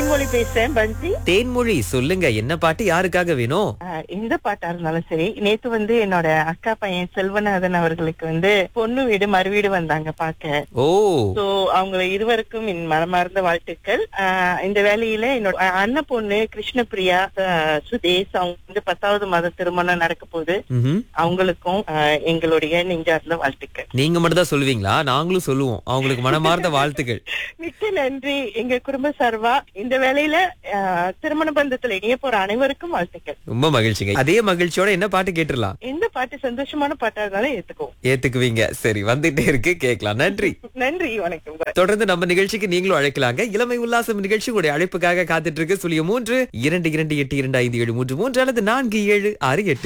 தேன்மொழி பேசுறேன் பந்தி தேன்மொழி சொல்லுங்க என்ன பாட்டு யாருக்காக வேணும் ஆஹ் எந்த பாட்டா இருந்தாலும் சரி நேத்து வந்து என்னோட அக்கா பையன் செல்வநாதன் அவர்களுக்கு வந்து பொண்ணு வீடு மறுவீடு வந்தாங்க பாக்க ஓ சோ அவங்க இருவருக்கும் என் மனமார்ந்த வாழ்த்துக்கள் ஆஹ் இந்த வேலையில என்னோட அஹ் அண்ணன் பொண்ணு கிருஷ்ணபிரியா ஆஹ் சுதேஷ் அவங்க வந்து பத்தாவது மாத திருமணம் நடக்க போகுது ம்ஹும். அவங்களுக்கும் ஆஹ் எங்களுடைய நெஞ்சார்ந்த வாழ்த்துக்கள் நீங்க மட்டும் தான் சொல்லுவீங்களா நாங்களும் சொல்லுவோம் அவங்களுக்கு மனமார்ந்த வாழ்த்துக்கள் மிக்க நன்றி எங்க குடும்ப சார்பா இந்த வேலையில ஆஹ் திருமண பந்தத்துல இணைய போற அனைவருக்கும் வாழ்த்துக்கள் ரொம்ப மகிழ்ச்சிங்க அதே மகிழ்ச்சியோட என்ன பாட்டு கேட்டுடலாம் எந்த பாட்டு சந்தோஷமான பாட்டா இருந்தாலும் ஏத்துக்குவோம் ஏத்துக்குவீங்க சரி வந்துட்டே இருக்கு கேட்கலாம் நன்றி நன்றி வணக்கம் Bye. தொடர்ந்து நம்ம நிகழ்ச்சிக்கு நீங்களும் அழைக்கலாங்க இளமை உல்லாசம் நிகழ்ச்சி உங்களுடைய அழைப்புக்காக காத்துட்டு இருக்கு சுழிய மூன்று இரண்டு இரண்டு எட்டு இரண்டு ஐந்து ஏழு மூன்று மூன்று அல்லது நான்கு ஏழு ஆறு எட்டு